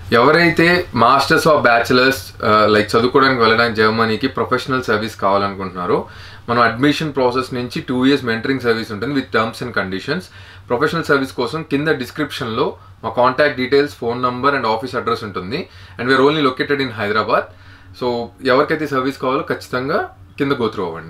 ఎవరైతే masters of bachelors like చదువుకోవడానికి వెళ్ళడానికి జర్మనీకి ప్రొఫెషనల్ సర్వీస్ కావాలనుకుంటున్నారో మనం అడ్మిషన్ ప్రాసెస్ నుంచి టూ ఇయర్స్ మెంటరింగ్ సర్వీస్ ఉంటుంది with terms and conditions professional service కోసం కింద డిస్క్రిప్షన్లో మా contact details phone number and office address ఉంటుంది and we're only located in Hyderabad so ఎవరికైతే సర్వీస్ కావాలో ఖచ్చితంగా కింద గోత్రూ అవ్వండి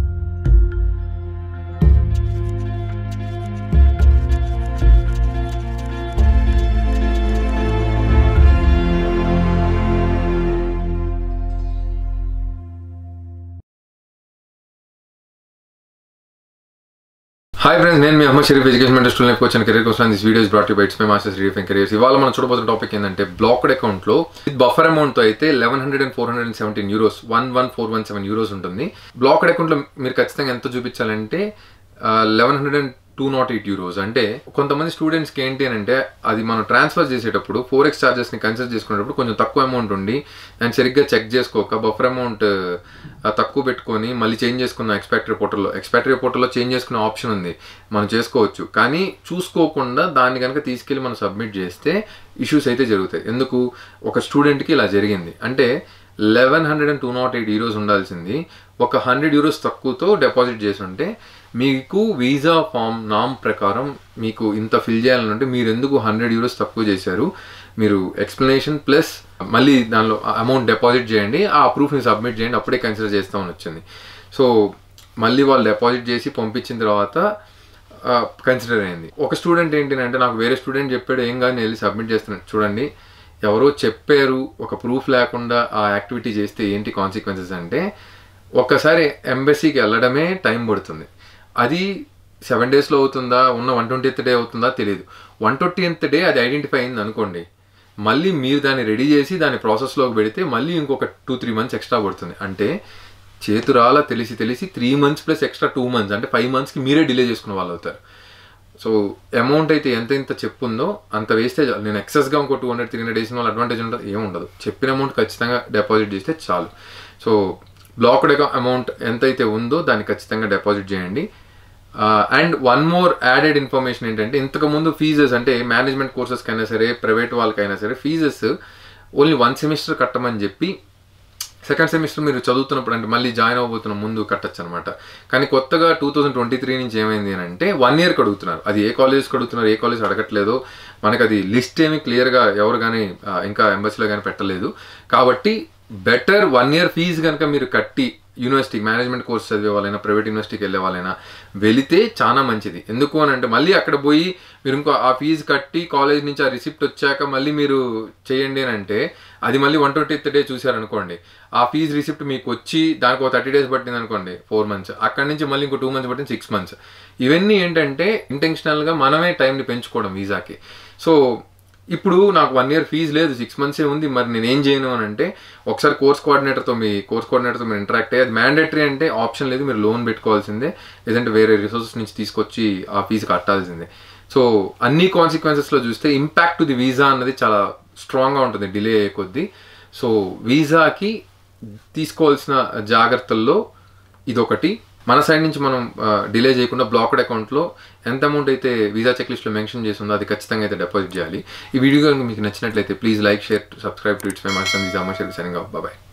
హాయ్ ఫ్రెండ్స్ నేను మీ Ammar Sharif education mentor student coach and career కోసం దిస్ వీడియోస్ బ్రాట్ బైట్స్ మై మాస్టర్స్ రీఫ్ అండ్ కెరియర్స్ ఇవాళ మనం చూడబోతున్న టాపిక్ ఏంటంటే బ్లాక్డ్ అకౌంట్లో విత్ బఫర్ అమౌంట్తో అయితే eleven hundred and four hundred and seventeen euros one one four one seven euros ఉంటుంది బ్లాక్డ్ అకౌంట్లో మీరు ఖచ్చితంగా ఎంత చూపించాలంటే eleven hundred and two nought eight euros అంటే కొంతమంది స్టూడెంట్స్కి ఏంటి అని అంటే అది మనం ట్రాన్స్ఫర్ చేసేటప్పుడు ఫోర్ ఎక్స్ ఛార్జెస్ని కన్సిడర్ చేసుకునేటప్పుడు కొంచెం తక్కువ అమౌంట్ ఉండి దాన్ని సరిగ్గా చెక్ చేసుకోక బఫర్ అమౌంట్ తక్కువ పెట్టుకొని మళ్ళీ చేంజ్ చేసుకున్న ఎక్స్పాక్టరీ పోర్టల్లో ఎక్స్పాక్టరీ పోర్టల్లో చేంజ్ చేసుకునే ఆప్షన్ ఉంది మనం చేసుకోవచ్చు కానీ చూసుకోకుండా దాన్ని కనుక తీసుకెళ్ళి మనం సబ్మిట్ చేస్తే ఇష్యూస్ అయితే జరుగుతాయి ఎందుకు ఒక స్టూడెంట్కి ఇలా జరిగింది అంటే eleven hundred and two nought eight euros ఉండాల్సింది ఒక హండ్రెడ్ యూరోస్ తక్కువతో డిపాజిట్ చేసి ఉంటే మీకు వీసా ఫామ్ నామ్ ప్రకారం మీకు ఇంత ఫిల్ చేయాలంటే మీరు ఎందుకు హండ్రెడ్ యూరోస్ తక్కువ చేశారు మీరు ఎక్స్ప్లెనేషన్ ప్లస్ మళ్ళీ దానిలో అమౌంట్ డిపాజిట్ చేయండి ఆ ప్రూఫ్ని సబ్మిట్ చేయండి అప్పుడే కన్సిడర్ చేస్తామని వచ్చింది సో మళ్ళీ వాళ్ళు డిపాజిట్ చేసి పంపించిన తర్వాత కన్సిడర్ అయింది ఒక స్టూడెంట్ ఏంటి అంటే నాకు వేరే స్టూడెంట్ చెప్పాడు ఏం కానీ వెళ్ళి సబ్మిట్ చేస్తున్నాడు చూడండి ఎవరో చెప్పారు ఒక ప్రూఫ్ లేకుండా ఆ యాక్టివిటీ చేస్తే ఏంటి కాన్సిక్వెన్సెస్ అంటే ఒక్కసారి ఎంబసీకి వెళ్ళడమే టైం పడుతుంది అది సెవెన్ డేస్లో అవుతుందా ఉన్న వన్ ట్వంటీ డే అవుతుందా తెలియదు వన్ ట్వంటీ డే అది ఐడెంటిఫై అయింది అనుకోండి మళ్ళీ మీరు దాన్ని రెడీ చేసి దాన్ని ప్రాసెస్లోకి పెడితే మళ్ళీ ఇంకొక టూ త్రీ మంత్స్ ఎక్స్ట్రా పడుతుంది అంటే చేతురాల తెలిసి తెలిసి three months plus extra two months అంటే ఫైవ్ మంత్స్కి మీరే డిలే చేసుకున్న వాళ్ళు అవుతారు సో అమౌంట్ అయితే ఎంత ఎంత చెప్పుందో అంత వేస్తే చాలు నేను ఎక్సెస్గా ఇంకో టూ హండ్రెడ్ త్రీ హండ్రెడ్ వేసిన వాళ్ళు అడ్వాంటేజ్ ఉంటుంది ఏముండదు చెప్పిన అమౌంట్ ఖచ్చితంగా డిపాజిట్ చేస్తే చాలు సో బ్లాక్డ్ అమౌంట్ ఎంతైతే ఉందో దాన్ని ఖచ్చితంగా డిపాజిట్ చేయండి and one more added information ఏంటంటే ఇంతకుముందు ఫీజెస్ అంటే మేనేజ్మెంట్ కోర్సెస్కి అయినా సరే ప్రైవేట్ వాళ్ళకైనా సరే ఫీజెస్ ఓన్లీ వన్ సెమిస్టర్ కట్టమని చెప్పి సెకండ్ సెమిస్టర్ మీరు చదువుతున్నప్పుడు అంటే మళ్ళీ జాయిన్ అవ్వబోతున్న ముందు కట్టచ్చు అనమాట కానీ కొత్తగా టూ థౌజండ్ ట్వంటీ త్రీ నుంచి ఏమైంది అని అంటే వన్ ఇయర్కి అడుగుతున్నారు అది ఏ కాలేజ్కి అడుగుతున్నారు ఏ కాలేజ్ అడగట్లేదు మనకి అది లిస్ట్ ఏమి క్లియర్గా ఎవరు కానీ ఇంకా ఎంబసీలో కానీ పెట్టలేదు కాబట్టి బెటర్ వన్ ఇయర్ ఫీజు కనుక మీరు కట్టి యూనివర్సిటీ మేనేజ్మెంట్ కోర్స్ చదివే వాళ్ళైనా ప్రైవేట్ యూనివర్సిటీకి వెళ్ళే వాళ్ళైనా వెళితే చాలా మంచిది ఎందుకు అని అంటే మళ్ళీ అక్కడ పోయి మీరు ఇంకో ఆ ఫీజు కట్టి కాలేజ్ నుంచి ఆ రిసిప్ట్ వచ్చాక మళ్ళీ మీరు చేయండి అని అంటే అది మళ్ళీ వన్ ట్వంటీ డే చూసారనుకోండి ఆ ఫీజు రిసిప్ట్ మీకు వచ్చి దానికి ఒక థర్టీ డేస్ పట్టింది అనుకోండి ఫోర్ మంత్స్ అక్కడి నుంచి మళ్ళీ ఇంకో టూ మంత్స్ పట్టింది సిక్స్ మంత్స్ ఇవన్నీ ఏంటంటే ఇంటెన్షనల్గా మనమే టైంని పెంచుకోవడం వీసాకి సో ఇప్పుడు నాకు వన్ ఇయర్ ఫీజు లేదు సిక్స్ మంత్సే ఉంది మరి నేను ఏం చేయను అని అంటే ఒకసారి కోర్స్ కోఆర్డినేటర్తో మీ కోర్స్ కోఆర్డినేటర్తో మీరు ఇంటరాక్ట్ అయ్యి అది మ్యాండేటరీ అంటే ఆప్షన్ లేదు మీరు లోన్ పెట్టుకోవాల్సిందే లేదంటే వేరే రిసోర్సెస్ నుంచి తీసుకొచ్చి ఆ ఫీజు కట్టాల్సిందే సో అన్ని కాన్సిక్వెన్సెస్లో చూస్తే ఇంపాక్ట్ టు ది వీసా అన్నది చాలా స్ట్రాంగ్గా ఉంటుంది డిలే అయ్యే కొద్దీ సో వీసాకి తీసుకోవాల్సిన జాగ్రత్తల్లో ఇదొకటి మన సైడ్ నుంచి మనం డిలే చేయకుండా బ్లాక్డ్ అకౌంట్లో ఎంత అమౌంట్ అయితే వీసా చెక్ లిస్ట్లో మెన్షన్ చేసి ఉందో అది ఖచ్చితంగా అయితే డిపాజిట్ చేయాలి ఈ వీడియో కనుక మీకు నచ్చినట్లయితే please like share subscribe to it's my master this Ammar షెల్ సైనింగ్ ఆఫ్ బాయ్